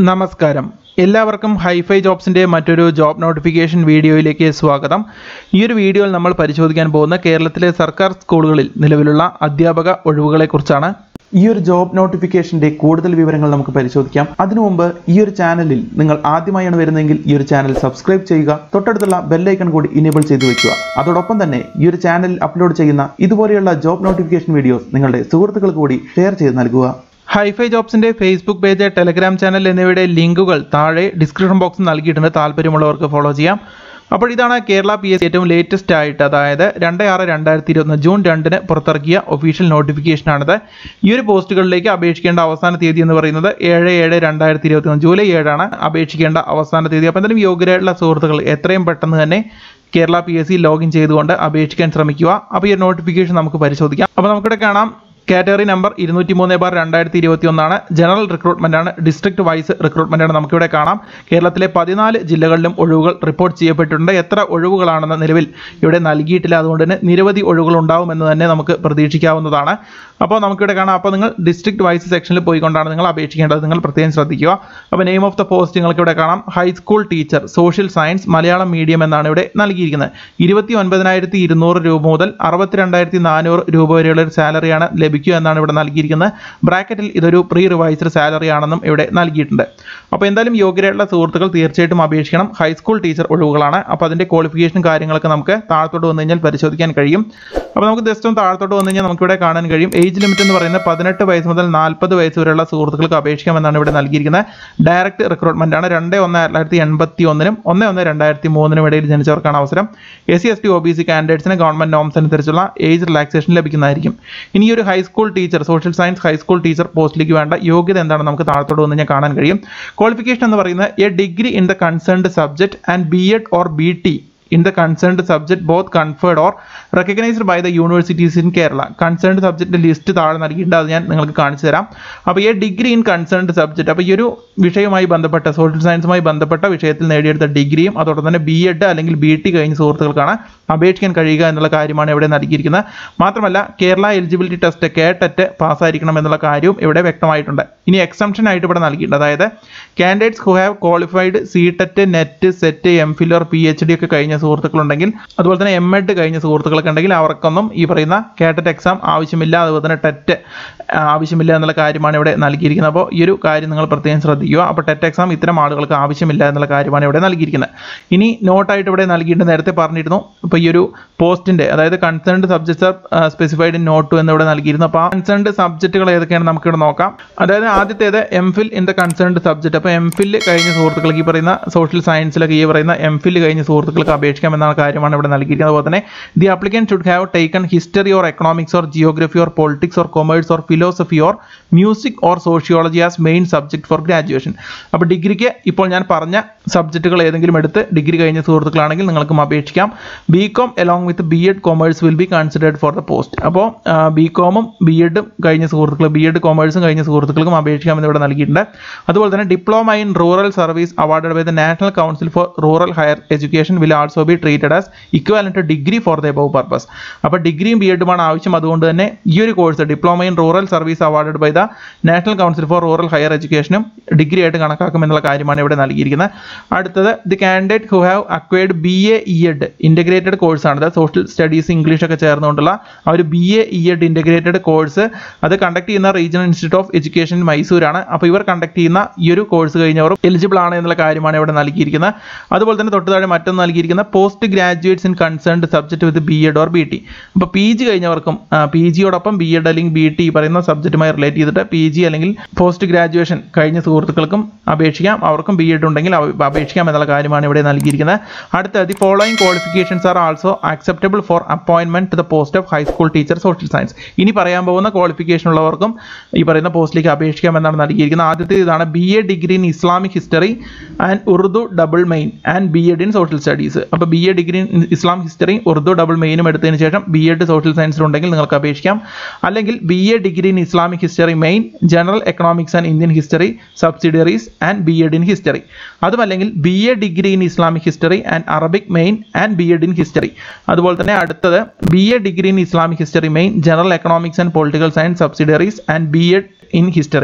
നമസ്കാരം എല്ലാവർക്കും ഹൈഫൈ ജോബ്സിൻ്റെ മറ്റൊരു ജോബ് നോട്ടിഫിക്കേഷൻ വീഡിയോയിലേക്ക് സ്വാഗതം ഈ ഒരു വീഡിയോയിൽ നമ്മൾ പരിശോധിക്കാൻ പോകുന്ന കേരളത്തിലെ സർക്കാർ സ്കൂളുകളിൽ നിലവിലുള്ള അധ്യാപക ഒഴിവുകളെക്കുറിച്ചാണ് ഈ ഒരു ജോബ് നോട്ടിഫിക്കേഷന്റെ കൂടുതൽ വിവരങ്ങൾ നമുക്ക് പരിശോധിക്കാം അതിനു മുമ്പ് ഈ ഒരു ചാനലിൽ നിങ്ങൾ ആദ്യമായാണ് വരുന്നതെങ്കിൽ ഈ ഒരു ചാനൽ സബ്സ്ക്രൈബ് ചെയ്യുക തൊട്ടടുത്തുള്ള ബെല്ലൈക്കൺ കൂടി ഇനേബിൾ ചെയ്തു വെക്കുക അതോടൊപ്പം തന്നെ ഈ ഒരു ചാനലിൽ അപ്ലോഡ് ചെയ്യുന്ന ഇതുപോലെയുള്ള ജോബ് നോട്ടിഫിക്കേഷൻ വീഡിയോസ് നിങ്ങളുടെ സുഹൃത്തുക്കൾക്ക് കൂടി ഷെയർ ചെയ്ത് നൽകുക ഹൈഫൈ ജോബ്സിന്റെ ഫേസ്ബുക്ക് പേജ് ടെലഗ്രാം ചാനൽ എന്നിവയുടെ ലിങ്കുകൾ താഴെ ഡിസ്ക്രിപ്ഷൻ ബോക്സിൽ നൽകിയിട്ടുണ്ട് താല്പര്യമുള്ളവർക്ക് ഫോളോ ചെയ്യാം അപ്പോൾ ഇതാണ് കേരള പി എസ് ഏറ്റവും ലേറ്റസ്റ്റ് ആയിട്ട് അതായത് രണ്ട് ആറ് രണ്ടായിരത്തി ഇരുപത്തൊന്ന് ജൂൺ രണ്ടിന് പുറത്തിറക്കിയ ഒഫീഷ്യൽ നോട്ടിഫിക്കേഷനാണിത് ഈ ഒരു പോസ്റ്റുകളിലേക്ക് അപേക്ഷിക്കേണ്ട അവസാന തീയതി എന്ന് പറയുന്നത് ഏഴ് ഏഴ് രണ്ടായിരത്തി ഇരുപത്തൊന്ന് ജൂലൈ ഏഴാണ് അപേക്ഷിക്കേണ്ട അവസാന തീയതി അപ്പോൾ എന്തായാലും യോഗ്യരായിട്ടുള്ള സുഹൃത്തുക്കൾ എത്രയും പെട്ടെന്ന് തന്നെ Kerala P S C login ചെയ്തുകൊണ്ട് അപേക്ഷിക്കാൻ ശ്രമിക്കുക അപ്പോൾ ഈ നോട്ടിഫിക്കേഷൻ നമുക്ക് പരിശോധിക്കാം അപ്പോൾ നമുക്കിവിടെ കാണാം കാറ്റഗറി നമ്പർ ഇരുന്നൂറ്റി മൂന്ന് ബാർ രണ്ടായിരത്തി ഇരുപത്തി ഒന്നാണ് ജനറൽ റിക്രൂട്ട്മെന്റ് ആണ് ഡിസ്ട്രിക്ട് വൈസ് റിക്രൂട്ട്മെന്റ് ആണ് നമുക്കിവിടെ കാണാം കേരളത്തിലെ പതിനാല് ജില്ലകളിലും ഒഴിവുകൾ റിപ്പോർട്ട് ചെയ്യപ്പെട്ടിട്ടുണ്ട് എത്ര ഒഴിവുകളാണെന്ന് നിലവിൽ ഇവിടെ നൽകിയിട്ടില്ല അതുകൊണ്ട് തന്നെ നിരവധി ഒഴിവുകൾ ഉണ്ടാവുമെന്ന് തന്നെ നമുക്ക് പ്രതീക്ഷിക്കാവുന്നതാണ് അപ്പോൾ നമുക്കിവിടെ കാണാം അപ്പോൾ നിങ്ങൾ ഡിസ്ട്രിക്ട് വൈസ് സെക്ഷനിൽ പോയിക്കൊണ്ടാണ് നിങ്ങൾ അപേക്ഷിക്കേണ്ടത് നിങ്ങൾ പ്രത്യേകം ശ്രദ്ധിക്കുക അപ്പോൾ നെയിം ഓഫ് ദ പോസ്റ്റ് നിങ്ങൾക്ക് ഇവിടെ കാണാം high school teacher social science Malayalam medium എന്നാണ് ഇവിടെ നൽകിയിരിക്കുന്നത് ഇരുപത്തി ഒൻപതിനായിരത്തി ഇരുന്നൂറ് രൂപ മുതൽ അറുപത്തിരണ്ടായിരത്തി നാനൂറ് രൂപ വരെയുള്ള ഒരു സാലറിയാണ് ലഭിക്കുക എന്നാണ് ഇവിടെ നൽകിയിരിക്കുന്നത് ബ്രാക്കറ്റിൽ ഇതൊരു പ്രീ റിവൈസ്ഡ് സാലറി ആണെന്നും ഇവിടെ നൽകിയിട്ടുണ്ട് അപ്പോൾ എന്തായാലും യോഗ്യരായിട്ടുള്ള സുഹൃത്തുക്കൾ തീർച്ചയായിട്ടും അപേക്ഷിക്കണം ഹൈസ്കൂൾ ടീച്ചർ ഒഴിവുകളാണ് അപ്പോൾ അതിൻ്റെ ക്വാളിഫിക്കേഷൻ കാര്യങ്ങളൊക്കെ നമുക്ക് താഴത്തോട്ട് വന്നു കഴിഞ്ഞാൽ പരിശോധിക്കാൻ കഴിയും അപ്പോൾ നമുക്ക് ജസ്റ്റ് ഒന്ന് താഴത്തോട്ട് വന്നു കഴിഞ്ഞാൽ നമുക്കിവിടെ കാണാൻ കഴിയും ഏജ് ലിമിറ്റ് എന്ന് പറയുന്നത് പതിനെട്ട് വയസ്സ് മുതൽ നാൽപ്പത് വയസ്സ് വരെയുള്ള സുഹൃത്തുക്കൾക്ക് അപേക്ഷിക്കാമെന്നാണ് ഇവിടെ നൽകിയിരിക്കുന്നത് ഡയറക്റ്റ് റിക്രൂട്ട്മെന്റ് ആണ് രണ്ട് ഒന്ന് രണ്ടായിരത്തി എൺപത്തി ഒന്നിനും ഒന്ന് ഒന്ന് രണ്ടായിരത്തി മൂന്നിനും ഇടയിൽ ജനിച്ചവർക്കാണ് അവസരം S C S T O B C കാൻഡിഡേറ്റ്സിന് ഗവൺമെന്റ് നോംസ് അനുസരിച്ചുള്ള ഏജ് റിലാക്സേഷൻ ലഭിക്കുന്നതായിരിക്കും ഇനി ഈ ഒരു high school teacher social science high school teacher പോസ്റ്റിലേക്ക് വേണ്ട യോഗ്യത എന്താണെന്ന് നമുക്ക് താഴത്തോട്ട് വന്ന് ഞാൻ കാണാൻ കഴിയും ക്വാളിഫിക്കേഷൻ എന്ന് പറയുന്നത് a degree in the concerned subject and B Ed or B T in the concerned subject both conferred or recognized by the universities in Kerala. Concerned subject list താഴെ നൽകിയിട്ടുണ്ട് അത് ഞാൻ നിങ്ങൾക്ക് കാണിച്ചു തരാം അപ്പോൾ ഈ ഡിഗ്രി ഇൻ കൺസേൺഡ് സബ്ജക്റ്റ് അപ്പോൾ ഈ ഒരു വിഷയവുമായി ബന്ധപ്പെട്ട സോഷ്യൽ സയൻസുമായി ബന്ധപ്പെട്ട വിഷയത്തിൽ നേടിയെടുത്ത ഡിഗ്രിയും അതോടൊപ്പം തന്നെ ബി എഡ് അല്ലെങ്കിൽ ബി ടി കഴിഞ്ഞ സുഹൃത്തുക്കൾക്കാണ് അപേക്ഷിക്കാൻ കഴിയുക എന്നുള്ള കാര്യമാണ് ഇവിടെ നൽകിയിരിക്കുന്നത് മാത്രമല്ല കേരള എലിജിബിലിറ്റി ടെസ്റ്റ് കേട്ടറ്റ് പാസ്സായിരിക്കണം എന്നുള്ള കാര്യവും ഇവിടെ വ്യക്തമായിട്ടുണ്ട് ഇനി എക്സംഷൻ ആയിട്ട് ഇവിടെ നൽകിയിട്ടുണ്ട് അതായത് candidates who have qualified C TET NET SET M Phil or P H D ഒക്കെ കഴിഞ്ഞ സുഹൃത്തുക്കളുണ്ടെങ്കിൽ അതുപോലെ തന്നെ എം എഡ് കഴിഞ്ഞ സുഹൃത്തുക്കളൊക്കെ ഉണ്ടെങ്കിൽ അവർക്കൊന്നും ഈ പറയുന്ന കേട്ടറ്റ് എക്സാം ആവശ്യമില്ല അതുപോലെ തന്നെ ടെറ്റ് ആവശ്യമില്ല എന്നുള്ള കാര്യമാണ് ഇവിടെ നൽകിയിരിക്കുന്നത് അപ്പോൾ ഈ ഒരു കാര്യം നിങ്ങൾ പ്രത്യേകം ശ്രദ്ധിക്കുക അപ്പോൾ ടെറ്റ് എക്സാം ഇത്തരം ആളുകൾക്ക് ആവശ്യമില്ല എന്നുള്ള കാര്യമാണ് ഇവിടെ നൽകിയിരിക്കുന്നത് ഇനി നോട്ടായിട്ട് ഇവിടെ നൽകിയിട്ട് നേരത്തെ പറഞ്ഞിരുന്നു ഇപ്പോൾ ഈ ഒരു പോസ്റ്റിൻ്റെ അതായത് concerned subjects are specified in note എന്ന് ഇവിടെ നൽകിയിരുന്നു അപ്പോൾ ആ കൺസേൺഡ് സബ്ജക്റ്റുകൾ ഏതൊക്കെയാണ് നമുക്കിവിടെ നോക്കാം അതായത് ആദ്യത്തേത് M Phil in the concerned subject അപ്പോൾ എം ഫിൽ കഴിഞ്ഞ സുഹൃത്തുക്കൾക്ക് ഈ പറയുന്ന സോഷ്യൽ സയൻസിലൊക്കെ ഈ പറയുന്ന എം ഫിൽ കഴിഞ്ഞ സുഹൃത്തുക്കൾക്ക് അപേക്ഷിക്കാം എന്ന കാര്യമാണ് ഇവിടെ നൽകിയിരിക്കുന്നത് അതുപോലെ തന്നെ the applicant should have taken history or economics or geography or politics or commerce or philosophy or music or sociology as main subject for graduation അപ്പോൾ ഡിഗ്രിക്ക് ഇപ്പോൾ ഞാൻ പറഞ്ഞ സബ്ജക്റ്റുകൾ ഏതെങ്കിലും എടുത്ത് ഡിഗ്രി കഴിഞ്ഞ സുഹൃത്തുക്കളാണെങ്കിൽ നിങ്ങൾക്കും അപേക്ഷിക്കാം B Com along with B Ed commerce will be considered for the post അപ്പോൾ ബി കോമും ബി എഡും കഴിഞ്ഞ സുഹൃത്തുക്കൾ ബി എഡ് കൊമേഴ്സും കഴിഞ്ഞ സുഹൃത്തുക്കൾക്കും അപേക്ഷിക്കാമെന്ന് ഇവിടെ നൽകിയിട്ടുണ്ട് അതുപോലെ തന്നെ diploma in rural service awarded by the national council for rural higher education will also be treated as equivalent degree for the above purpose അപ്പോൾ ഡിഗ്രിയും ബി എഡുമാണ് ആവശ്യം അതുകൊണ്ട് തന്നെ ഈ ഒരു course diploma in rural service awarded by the national council for rural higher എഡ്യൂക്കേഷനും degree ആയിട്ട് കണക്കാക്കുമെന്നുള്ള കാര്യമാണ് ഇവിടെ നൽകിയിരിക്കുന്നത് അടുത്തത് the candidate who have acquired B A E Ed integrated കോഴ്സാണ് സോഷ്യൽ സ്റ്റഡീസ് ഇംഗ്ലീഷ് ഒക്കെ ചേർന്നുകൊണ്ടുള്ള ആ ഒരു B A E Ed integrated course അത് കണ്ടക്ട് ചെയ്യുന്ന റീജിയണൽ ഇൻസ്റ്റിറ്റ്യൂട്ട് ഓഫ് എഡ്യൂക്കേഷൻ മൈസൂരാണ് അപ്പോൾ ഇവർ കണ്ടക്ട് ചെയ്യുന്ന ഈ ഒരു കോഴ്സ് കഴിഞ്ഞവർ എലിജിബിൾ ആണ് എന്നുള്ള കാര്യമാണ് ഇവിടെ നൽകിയിരിക്കുന്നത് അതുപോലെ തന്നെ തൊട്ട് താഴെ മറ്റൊന്ന് നൽകിയിരിക്കുന്ന post graduates in concerned subject with B Ed or B T അപ്പോൾ പി ജി കഴിഞ്ഞവർക്കും പി ജിയോടൊപ്പം ബി എഡ് അല്ലെങ്കിൽ ബി ടി പറയുന്ന സബ്ജക്റ്റുമായി റിലേറ്റ് ചെയ്തിട്ട് പി ജി അല്ലെങ്കിൽ പോസ്റ്റ് ഗ്രാജുവേഷൻ കഴിഞ്ഞ സുഹൃത്തുക്കൾക്കും അപേക്ഷിക്കാം അവർക്കും ബി എഡ് ഉണ്ടെങ്കിൽ അപേക്ഷിക്കാം എന്നുള്ള കാര്യമാണ് ഇവിടെ നൽകിയിരിക്കുന്നത് അടുത്ത the following qualifications are also acceptable for അപ്പോയിൻമെന്റ് to the post of high school teacher social science ഇനി പറയാൻ പോകുന്ന ക്വാളിഫിക്കേഷൻ ഉള്ളവർക്കും ഈ പറയുന്ന പോസ്റ്റിലേക്ക് അപേക്ഷിക്കാം എന്നാണ് നൽകിയിരിക്കുന്നത് ആദ്യത്തെ ഇതാണ് B A degree in Islamic history and Urdu double main and B Ed in social studies അപ്പോൾ B A degree in Islam history Urdu double മെയിനും എടുത്തതിന് ശേഷം ബി എഡ് സോഷ്യൽ സയൻസിലുണ്ടെങ്കിൽ നിങ്ങൾക്ക് അപേക്ഷിക്കാം അല്ലെങ്കിൽ B A degree in Islamic history main general economics and Indian history subsidiaries and B Ed in history അതുമല്ലെങ്കിൽ B A degree in Islamic history and Arabic main and B Ed in history അതുപോലെ തന്നെ അടുത്തത് B A degree in Islamic history main general economics and political science subsidiaries and B Ed in history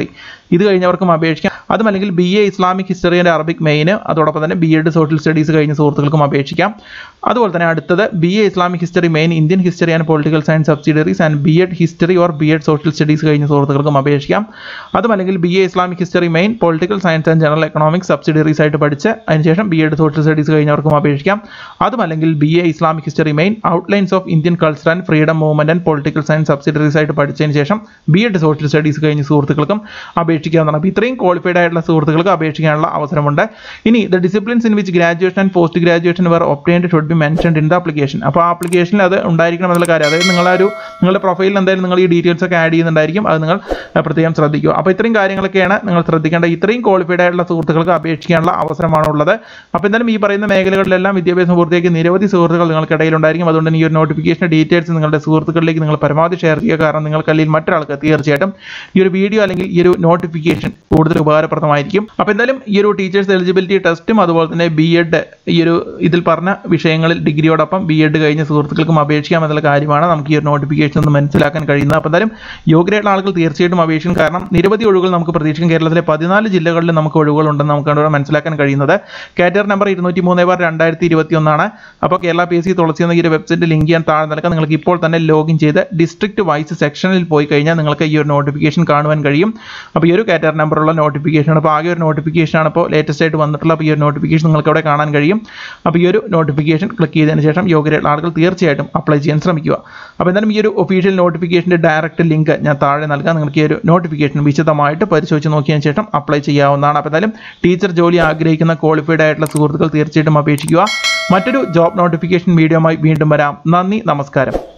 ഇത് കഴിഞ്ഞവർക്കും അപേക്ഷിക്കാം അതുമല്ലെങ്കിൽ B A Islamic history and Arabic മെയിന് അതോടൊപ്പം തന്നെ ബി എഡ് സോഷ്യൽ സ്റ്റഡീസ് കഴിഞ്ഞ സുഹൃത്തുക്കൾക്കും അപേക്ഷിക്കാം അതുപോലെ തന്നെ അടുത്തത് B A Islamic history main Indian history and political science subsidiaries and B Ed history or B Ed social studies കഴിഞ്ഞ സുഹൃത്തുക്കൾക്കും അപേക്ഷിക്കാം അതുമല്ലെങ്കിൽ B A Islamic history main political science and general economics subsidiaries ആയിട്ട് പഠിച്ച് അതിനുശേഷം B Ed social studies കഴിഞ്ഞവർക്കും അപേക്ഷിക്കാം അതുമല്ലെങ്കിൽ B A Islamic history main outlines of Indian culture and freedom movement and political science subsidiaries ആയിട്ട് പഠിച്ചതിന് ശേഷം B Ed social studies കഴിഞ്ഞ സുഹൃത്തുക്കൾക്കും അപേക്ഷിക്കാവുന്നതാണ് അപ്പോൾ ഇത്രയും ക്വാളിഫൈഡ് ആയിട്ടുള്ള സുഹൃത്തുക്കൾക്ക് അപേക്ഷിക്കാനുള്ള അവസരമുണ്ട് ഇനി the disciplines in which graduation and post graduation were obtained should be mentioned in the application അപ്പോൾ ആ ആപ്ലിക്കേഷനിൽ അത് ഉണ്ടായിരിക്കണം എന്നുള്ള കാര്യം അതായത് നിങ്ങളെ ഒരു നിങ്ങളുടെ പ്രൊഫൈലിൽ എന്തായാലും നിങ്ങൾ ഈ ഡീറ്റെയിൽസ് ഒക്കെ ആഡ് ചെയ്യുന്നുണ്ടായിരിക്കും അത് നിങ്ങൾ അഹ് പ്രത്യേകം ശ്രദ്ധിക്കുക അപ്പോൾ ഇത്രയും കാര്യങ്ങളൊക്കെയാണ് നിങ്ങൾ ശ്രദ്ധിക്കേണ്ട ഇത്രയും ക്വാളിഫൈഡ് ആയിട്ടുള്ള സുഹൃത്തുക്കൾക്ക് അപേക്ഷിക്കാനുള്ള അവസരമാണ് ഉള്ളത് അപ്പോൾ എന്തായാലും ഈ പറയുന്ന മേഖലകളിലെല്ലാം വിദ്യാഭ്യാസം പൂർത്തിയാക്കി നിരവധി സുഹൃത്തുക്കൾ നിങ്ങൾക്കിടയിൽ ഉണ്ടായിരിക്കും അതുകൊണ്ട് തന്നെ ഈ ഒരു നോട്ടിഫിക്കേഷൻ ഡീറ്റെയിൽസ് നിങ്ങളുടെ സുഹൃത്തുക്കളിലേക്ക് നിങ്ങൾ പരമാവധി ഷെയർ ചെയ്യുക കാരണം നിങ്ങൾക്കല്ലെങ്കിൽ മറ്റൊരാൾക്ക് തീർച്ചയായിട്ടും ഈ ഒരു വീഡിയോ അല്ലെങ്കിൽ ഈ ഒരു നോട്ടിഫിക്കേഷൻ കൂടുതൽ ഉപകാരപ്രദമായിരിക്കും അപ്പോൾ എന്തായാലും ഈ ഒരു ടീച്ചേഴ്സ് എലിജിബിലിറ്റി ടെസ്റ്റും അതുപോലെ തന്നെ ബി എഡ് ഈ ഒരു ഇതിൽ പറഞ്ഞ വിഷയങ്ങളിൽ ഡിഗ്രിയോടൊപ്പം ബി എഡ് കഴിഞ്ഞ സുഹൃത്തുക്കൾക്കും അപേക്ഷിക്കാം എന്നുള്ള കാര്യമാണ് നമുക്ക് ഈ ഒരു നോട്ടിഫിക്കേഷൻ ഒന്ന് മനസ്സിലാക്കാൻ കഴിയുന്നത് അപ്പോൾ എന്തായാലും യോഗ്യരായിട്ടുള്ള ആളുകൾ തീർച്ചയായിട്ടും അപേക്ഷിക്കും കാരണം നിരവധി ഒഴിവുകൾ നമുക്ക് പ്രതീക്ഷിക്കും കേരളത്തിലെ പതിനാല് ജില്ലകളിൽ നമുക്ക് ഒഴിവുകളുണ്ടെന്ന് നമുക്ക് അവിടെ മനസ്സിലാക്കാൻ കഴിയുന്നത് കാറ്റർ നമ്പർ ഇരുന്നൂറ്റി മൂന്ന് ബാർ രണ്ടായിരത്തി ഇരുപത്തി ഒന്നാണ് അപ്പോൾ Kerala P S C Thulasi എന്ന ഈ ഒരു വെബ്സൈറ്റ് ലിങ്ക് ചെയ്യാൻ താഴെ നൽകാം നിങ്ങൾക്ക് ഇപ്പോൾ തന്നെ ലോഗിൻ ചെയ്ത് ഡിസ്ട്രിക്ട് വൈസ് സെക്ഷനിൽ പോയി കഴിഞ്ഞാൽ നിങ്ങൾക്ക് ഈ ഒരു നോട്ടിഫിക്കേഷൻ കാണുവാൻ കഴിയും അപ്പോൾ ഈ ഒരു കാറ്റർ നമ്പറുള്ള നോട്ടിഫിക്കേഷൻ അപ്പോൾ ആകെ ഒരു നോട്ടിഫിക്കേഷൻ ആണ് ഇപ്പോൾ ലേറ്റസ്റ്റ് ആയിട്ട് വന്നിട്ടുള്ള അപ്പോൾ ഈ ഒരു നോട്ടിഫിക്കേഷൻ നിങ്ങൾക്ക് അവിടെ കാണാൻ കഴിയും അപ്പോൾ ഈ ഒരു നോട്ടിഫിക്കേഷൻ ക്ലിക്ക് ചെയ്തതിന് ശേഷം യോഗ്യരായിട്ടുള്ള ആളുകൾ തീർച്ചയായിട്ടും അപ്ലൈ ചെയ്യാൻ ശ്രമിക്കുക അപ്പോൾ എന്തായാലും ഈ ഒരു ഒഫീഷ്യൽ നോട്ടിഫിക്കേഷൻ്റെ ഡയറക്റ്റ് ലിങ്ക് ഞാൻ താഴെ നൽകാം നിങ്ങൾക്ക് ഈ ഒരു നോട്ടിഫിക്കേഷൻ വിശദമായിട്ട് പരിശോധിച്ച് നോക്കിയതിന് ശേഷം അപ്ലൈ ചെയ്യാവുന്നതാണ് അപ്പോൾ എന്തായാലും ടീച്ചർ ജോലി ആഗ്രഹിക്കുന്ന ക്വാളിഫൈഡ് ആയിട്ടുള്ള സുഹൃത്തുക്കൾ തീർച്ചയായിട്ടും അപേക്ഷിക്കുക മറ്റൊരു ജോബ് നോട്ടിഫിക്കേഷൻ വീഡിയോയുമായി വീണ്ടും വരാം നന്ദി നമസ്കാരം